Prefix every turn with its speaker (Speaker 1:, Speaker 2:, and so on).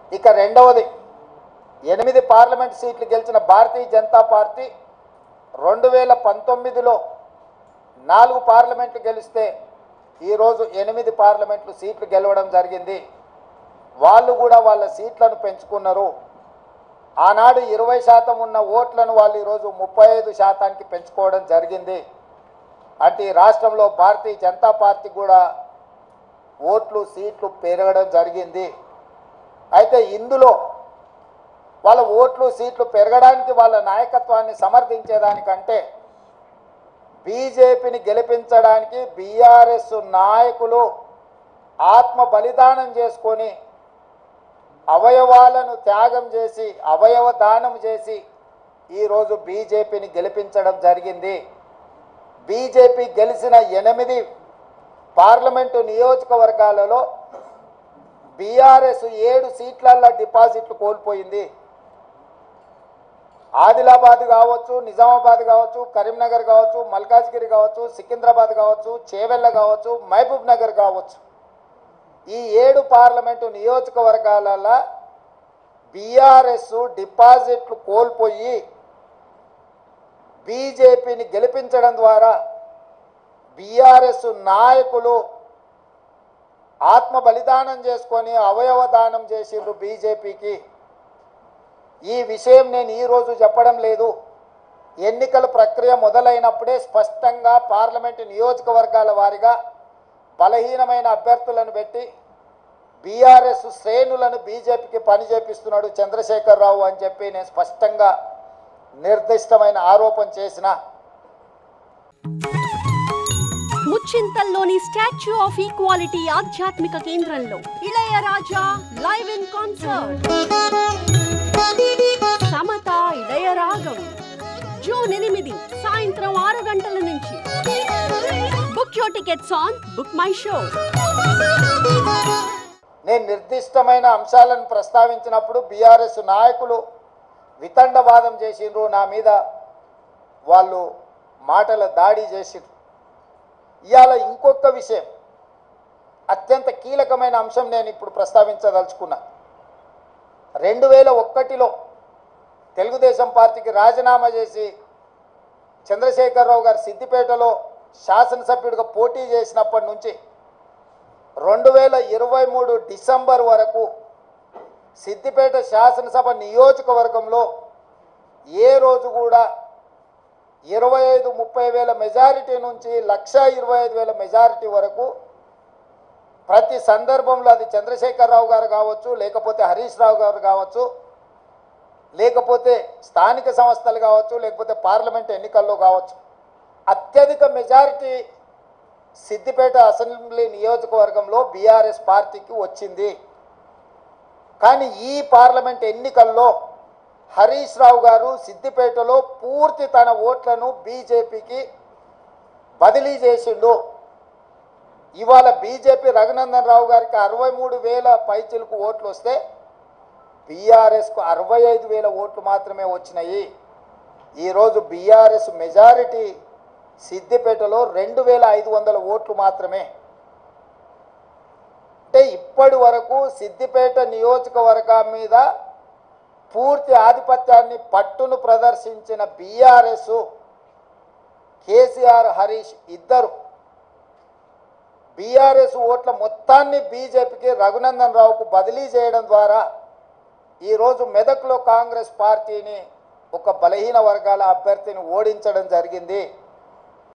Speaker 1: ఇక రెండవది ఎనిమిది పార్లమెంట్ సీట్లు గెలిచిన భారతీయ జనతా పార్టీ రెండు వేల పంతొమ్మిదిలో నాలుగు పార్లమెంట్లు గెలిస్తే ఈరోజు ఎనిమిది పార్లమెంట్లు సీట్లు గెలవడం జరిగింది వాళ్ళు కూడా వాళ్ళ సీట్లను పెంచుకున్నారు ఆనాడు ఇరవై శాతం ఉన్న ఓట్లను వాళ్ళు ఈరోజు ముప్పై ఐదు శాతానికి పెంచుకోవడం జరిగింది అంటే ఈ రాష్ట్రంలో భారతీయ జనతా పార్టీ కూడా ఓట్లు సీట్లు పెరగడం జరిగింది అయితే ఇందులో వాళ్ళ ఓట్లు సీట్లు పెరగడానికి వాళ్ళ నాయకత్వాన్ని సమర్థించేదానికంటే బీజేపీని గెలిపించడానికి బీఆర్ఎస్ నాయకులు ఆత్మ బలిదానం చేసుకొని అవయవాలను త్యాగం చేసి అవయవ దానం చేసి ఈరోజు బీజేపీని గెలిపించడం జరిగింది బీజేపీ గెలిచిన ఎనిమిది పార్లమెంటు నియోజకవర్గాలలో బీఆర్ఎస్ ఏడు సీట్లల్లో డిపాజిట్లు కోల్పోయింది ఆదిలాబాద్ కావచ్చు నిజామాబాద్ కావచ్చు కరీంనగర్ కావచ్చు మల్కాజ్గిరి కావచ్చు సికింద్రాబాద్ కావచ్చు చేవెళ్ళ కావచ్చు మహబూబ్ నగర్ కావచ్చు ఈ ఏడు పార్లమెంటు నియోజకవర్గాలలో బీఆర్ఎస్ డిపాజిట్లు కోల్పోయి బీజేపీని గెలిపించడం ద్వారా బీఆర్ఎస్ నాయకులు ఆత్మ బలిదానం చేసుకొని అవయవ దానం చేసిండ్రు బీజేపీకి ఈ విషయం నేను ఈరోజు చెప్పడం లేదు ఎన్నికల ప్రక్రియ మొదలైనప్పుడే స్పష్టంగా పార్లమెంటు నియోజకవర్గాల వారిగా బలహీనమైన అభ్యర్థులను పెట్టి బీఆర్ఎస్ శ్రేణులను బీజేపీకి పని చేపిస్తున్నాడు చంద్రశేఖరరావు అని చెప్పి నేను స్పష్టంగా నిర్దిష్టమైన ఆరోపణ చేసిన
Speaker 2: ముచ్చింతల్లోని స్టాచ్యూ ఆఫ్ ఈక్వాలిటీ ఆధ్యాత్మిక కేంద్రంలో Ilaiyaraaja live in concert Samatha Ilayaragam June ఎనిమిది సాయంత్రం ఆరు గంటల నుంచి book your tickets on BookMyShow
Speaker 1: నేను నిర్దిష్టమైన అంశాలను ప్రస్తావించినప్పుడు బీఆర్ఎస్ నాయకులు వితండవాదం చేసిండ్రు నా మీద వాళ్ళు మాటల దాడి చేసిండ్రు ఇవాళ ఇంకొక విషయం అత్యంత కీలకమైన అంశం నేను ఇప్పుడు ప్రస్తావించదలుచుకున్నా రెండు వేల ఒక్కటిలో తెలుగుదేశం పార్టీకి రాజీనామా చేసి చంద్రశేఖరరావు గారు సిద్దిపేటలో శాసనసభ్యుడిగా పోటీ చేసినప్పటి నుంచి రెండు వేల ఇరవై మూడు డిసెంబర్ వరకు సిద్దిపేట శాసనసభ నియోజకవర్గంలో ఏ రోజు కూడా ఇరవై ఐదు ముప్పై వేల మెజారిటీ నుంచి లక్ష ఇరవై ఐదు వేల మెజారిటీ వరకు ప్రతి సందర్భంలో అది చంద్రశేఖరరావు గారు కావచ్చు లేకపోతే హరీష్ రావు గారు కావచ్చు లేకపోతే స్థానిక సంస్థలు కావచ్చు లేకపోతే పార్లమెంట్ ఎన్నికల్లో కావచ్చు అత్యధిక మెజారిటీ సిద్దిపేట అసెంబ్లీ నియోజకవర్గంలో బీఆర్ఎస్ పార్టీకి వచ్చింది కానీ ఈ పార్లమెంట్ ఎన్నికల్లో హరీష్ రావు గారు సిద్దిపేటలో పూర్తి తన ఓట్లను బీజేపీకి బదిలీ చేసిండు ఇవాళ బీజేపీ రఘునందన్ రావు గారికి అరవై మూడు వేల పైచిలకు ఓట్లు వస్తే బీఆర్ఎస్కు అరవై ఐదు వేల ఓట్లు మాత్రమే వచ్చినాయి ఈరోజు బీఆర్ఎస్ మెజారిటీ సిద్దిపేటలో రెండు వేల ఐదు వందల ఓట్లు మాత్రమే అంటే ఇప్పటి వరకు సిద్దిపేట నియోజకవర్గం మీద పూర్తి ఆధిపత్యాన్ని పట్టును ప్రదర్శించిన బీఆర్ఎస్ కేసీఆర్ హరీష్ ఇద్దరు బీఆర్ఎస్ ఓట్ల మొత్తాన్ని బీజేపీకి రఘునందన్ రావుకు బదిలీ చేయడం ద్వారా ఈరోజు మెదక్లో కాంగ్రెస్ పార్టీని ఒక బలహీన వర్గాల అభ్యర్థిని ఓడించడం జరిగింది